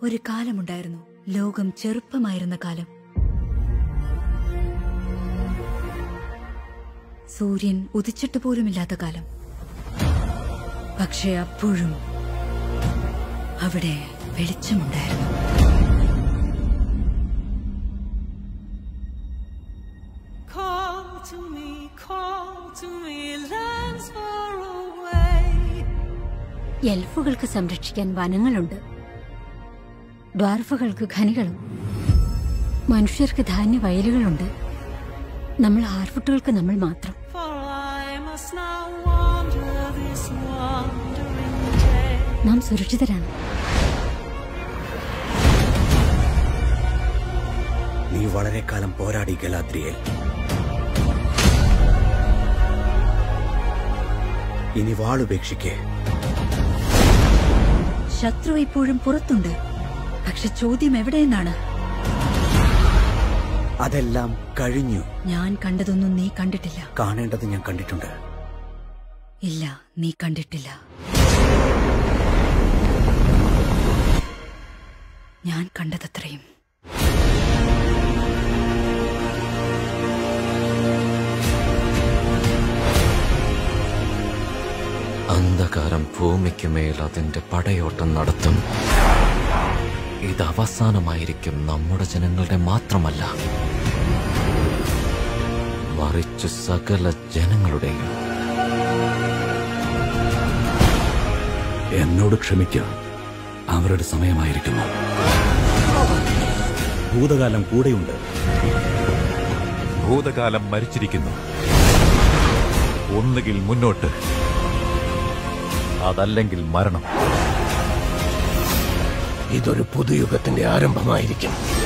ഒരു കാലമുണ്ടായിരുന്നു ലോകം ചെറുപ്പമായിരുന്ന കാലം സൂര്യൻ ഉദിച്ചിട്ട് പോലുമില്ലാത്ത കാലം പക്ഷെ അപ്പോഴും അവിടെ വെളിച്ചമുണ്ടായിരുന്നു Call to me, call to me, lands far away. എൽഫുകൾക്ക് സംരക്ഷിക്കാൻ വനങ്ങളുണ്ട് ഡ്വാർഫുകൾക്ക് ഖനികളും മനുഷ്യർക്ക് ധാന്യവയലുകളുണ്ട് നമ്മൾ ആർഫുട്ടുകൾക്ക് നമ്മൾ മാത്രം For I must now wander this wandering day. നാം സുരക്ഷിതരാണ് നീ വളരെ കാലം പോരാടി ഗലാദ്രിയേൽ ഇനി വാളുപേക്ഷിക്കേ ശത്രു ഇപ്പോഴും പുറത്തുണ്ട് പക്ഷെ ചോദ്യം എവിടെയെന്നാണ് അതെല്ലാം കഴിഞ്ഞു ഞാൻ കണ്ടതൊന്നും നീ കണ്ടിട്ടില്ല കാണേണ്ടത് ഞാൻ കണ്ടിട്ടുണ്ട് ഇല്ല നീ കണ്ടിട്ടില്ല ഞാൻ കണ്ടതത്രയും അന്ധകാരം ഭൂമിക്കുമേൽ അതിന്റെ പടയോട്ടം നടത്തും ഇത് അവസാനമായിരിക്കും നമ്മുടെ ജനങ്ങളുടെ മാത്രമല്ല മറിച്ച് സകല ജനങ്ങളുടെയും എന്നോട് ക്ഷമിക്കുക അവരുടെ സമയമായിരിക്കുന്നു ഭൂതകാലം കൂടെയുണ്ട് ഭൂതകാലം മരിച്ചിരിക്കുന്നു ഒന്നുകിൽ മുന്നോട്ട് അതല്ലെങ്കിൽ മരണം ഇതൊരു പുതുയുഗത്തിന്റെ ആരംഭമായിരിക്കും